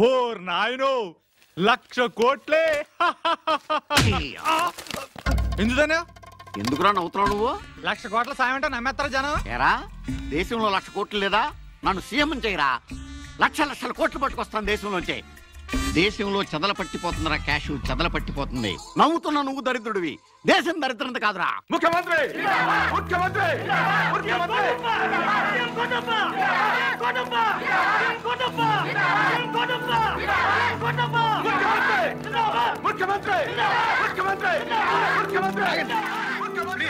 Or నాయనో లక్ష కోట్లే ఎందుదనే ఎందుకురా నవ్వుతున్నావు నువ్వు లక్ష కోట్ల సాయం అంటే నమ్మేస్తారా జనం ఏరా దేశంలో లక్ష కోట్లు లేదా నన్ను సీఎం చేయరా లక్ష లక్షల కోట్లు పట్టుకొస్తాను దేశంలోంచి దేశంలో చెదల పట్టిపోతుందిరా క్యాష్ చెదల పట్టిపోతుంది నవ్వుతున్న నువ్వు దరిద్రుడివి దేశం దరిద్రత కాదురా ముఖ్యమంత్రి ముఖ్యమంత్రి ముఖ్యమంత్రి ముఖ్యమంత్రి ముఖ్యమంత్రి ముఖ్యమంత్రి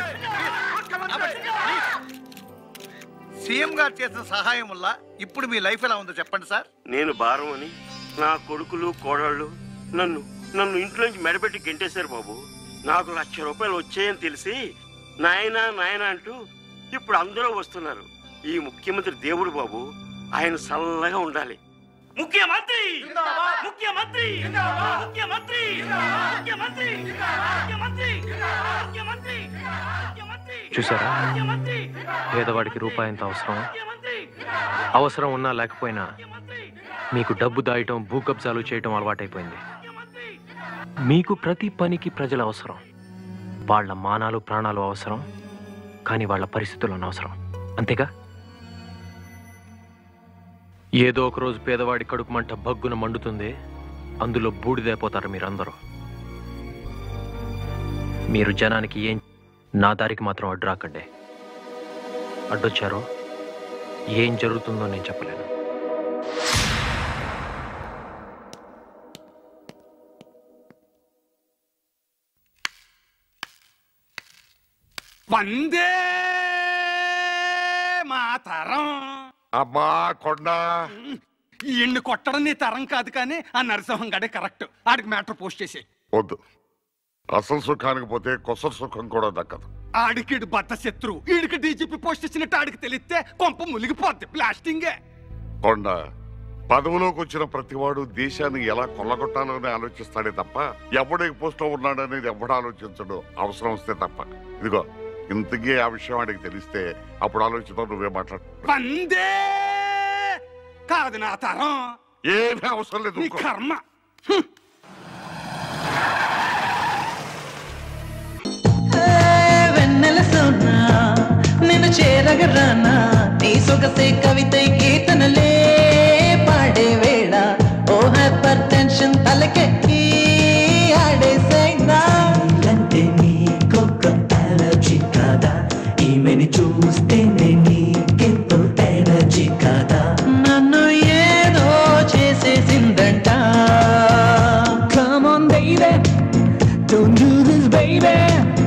సీఎం గారు చేసిన సహాయం వల్ల ఇప్పుడు మీ లైఫ్ ఎలా ఉందో చెప్పండి సార్ నేను భారం అని నా కొడుకులు కోడళ్ళు నన్ను నన్ను ఇంట్లోంచి మెడబెట్టి గెంటేశారు బాబు నాకు లక్ష రూపాయలు వచ్చాయని తెలిసి నాయనా నాయనా అంటూ ఇప్పుడు అందరూ వస్తున్నారు ఈ ముఖ్యమంత్రి దేవుడు బాబు ఆయన చల్లగా ఉండాలి ముఖ్యమంత్రి ముఖ్యమంత్రి ముఖ్యమంత్రి ముఖ్యమంత్రి ముఖ్యమంత్రి ముఖ్యమంత్రి ముఖ్యమంత్రి చూసారా ముఖ్యమంత్రి పేదవాడికి రూపాయి ఎంత అవసరం ముఖ్యమంత్రి అవసరం ఉన్నా లేకపోయినా మీకు డబ్బు దాయటం భూ కబ్జాలు చేయటం అలవాటైపోయింది మీకు ప్రతి పనికి ప్రజల అవసరం వాళ్ళ మానాలు ప్రాణాలు అవసరం కానీ వాళ్ళ పరిస్థితులు అనవసరం అంతేగా ఏదో ఒక రోజు పేదవాడి కడుపు మంట బగ్గున మండుతుంది అందులో బూడిదైపోతారు మీరందరూ మీరు జనానికి ఏం నా దారికి మాత్రం అడ్డు రాకండి అడ్డొచ్చారో ఏం జరుగుతుందో నేను చెప్పలేను వందే మా తరం అమ్మా కొండ ఈయన్ని కొట్టడం నీ తరం కాదు కానీ ఆ నరసింహం గడే కరెక్ట్ ఆడికి మ్యాటర్ పోస్ట్ చేసి వద్దు అసలు సుఖానికి పోతే కొసరు సుఖం కూడా దక్కదు ఆడికి ఈడు బద్ద శత్రు ఈడికి డీజీపీ పోస్ట్ ఇచ్చినట్టు ఆడికి తెలిస్తే కొంప మునిగిపోద్ది ప్లాస్టింగే కొండ పదవిలోకి వచ్చిన ప్రతివాడు దేశాన్ని ఎలా కొల్లగొట్టాలని ఆలోచిస్తాడే తప్ప ఎవడే పోస్ట్ లో ఉన్నాడనేది ఎవడు ఆలోచించడు అవసరం వస్తే తప్ప ఇదిగో ఇంతకీ ఆ విషయం వాడికి తెలిస్తే అప్పుడు ఆలోచిస్తావు నువ్వే మాట్లాడు వందే కాదు నా తరం ఏమీ అవసరం లేదు నీ ఊరుకో. కర్మ వెన్నెల సోనా నేను చేరగరానా నీ సొగసే కవితై కీర్తనలే పాడే వేళ ఓ హైపర్ టెన్షన్ తలకెక్కి ఆడేసైనా అంటే నీకొక అలర్జీ కాదా ఈమెని చూస్తేనే నీకెంతో ఎనర్జీ కాదా నన్ను ఏదో చేసేసిందంట Come on baby, don't do this baby